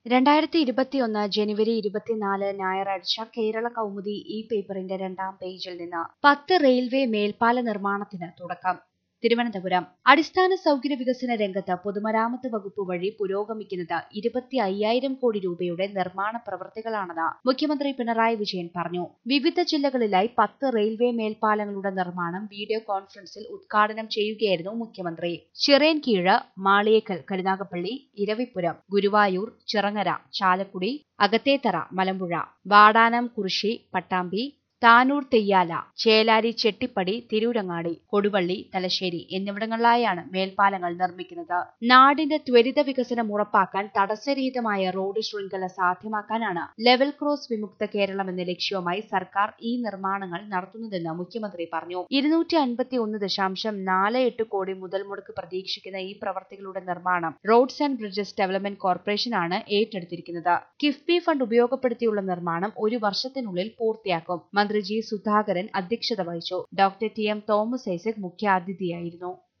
രണ്ടായിരത്തി ഇരുപത്തിയൊന്ന് ജനുവരി ഇരുപത്തിനാല് ഞായറാഴ്ച കേരള കൗമുദി ഈ പേപ്പറിന്റെ രണ്ടാം പേജിൽ നിന്ന് പത്ത് റെയിൽവേ മേൽപ്പാല നിർമ്മാണത്തിന് തുടക്കം തിരുവനന്തപുരം അടിസ്ഥാന സൗകര്യ വികസന രംഗത്ത് പൊതുമരാമത്ത് വകുപ്പ് വഴി പുരോഗമിക്കുന്നത് ഇരുപത്തി അയ്യായിരം കോടി രൂപയുടെ നിർമ്മാണ പ്രവൃത്തികളാണെന്ന് മുഖ്യമന്ത്രി പിണറായി വിജയൻ പറഞ്ഞു വിവിധ ജില്ലകളിലായി പത്ത് റെയിൽവേ മേൽപ്പാലങ്ങളുടെ നിർമ്മാണം വീഡിയോ കോൺഫറൻസിൽ ഉദ്ഘാടനം ചെയ്യുകയായിരുന്നു മുഖ്യമന്ത്രി ചിറയൻകീഴ് മാളിയേക്കൽ കരുനാഗപ്പള്ളി ഇരവിപുരം ഗുരുവായൂർ ചിറങ്ങര ചാലക്കുടി അകത്തേത്തറ മലമ്പുഴ വാടാനം കുറിശി പട്ടാമ്പി താനൂർ തെയ്യാല ചേലാരി ചെട്ടിപ്പടി തിരൂരങ്ങാടി കൊടുവള്ളി തലശ്ശേരി എന്നിവിടങ്ങളിലായാണ് മേൽപ്പാലങ്ങൾ നിർമ്മിക്കുന്നത് നാടിന്റെ ത്വരിത വികസനം ഉറപ്പാക്കാൻ തടസ്സരഹിതമായ റോഡ് ശൃംഖല സാധ്യമാക്കാനാണ് ലെവൽ ക്രോസ് വിമുക്ത കേരളം എന്ന ലക്ഷ്യവുമായി സർക്കാർ ഈ നിർമ്മാണങ്ങൾ നടത്തുന്നതെന്ന് മുഖ്യമന്ത്രി പറഞ്ഞു ഇരുന്നൂറ്റി അൻപത്തി ഒന്ന് ദശാംശം നാല് എട്ട് കോടി മുതൽ മുടക്ക് പ്രതീക്ഷിക്കുന്ന ഈ പ്രവർത്തികളുടെ നിർമ്മാണം റോഡ്സ് ആൻഡ് ബ്രിഡ്ജസ് ഡെവലപ്മെന്റ് കോർപ്പറേഷനാണ് ഏറ്റെടുത്തിരിക്കുന്നത് കിഫ്ബി ഫണ്ട് ഉപയോഗപ്പെടുത്തിയുള്ള നിർമ്മാണം ഒരു വർഷത്തിനുള്ളിൽ പൂർത്തിയാക്കും മന്ത്രി ജി സുധാകരൻ അധ്യക്ഷത വഹിച്ചു doctor T M Thomas Isaac മുഖ്യാതിഥിയായിരുന്നു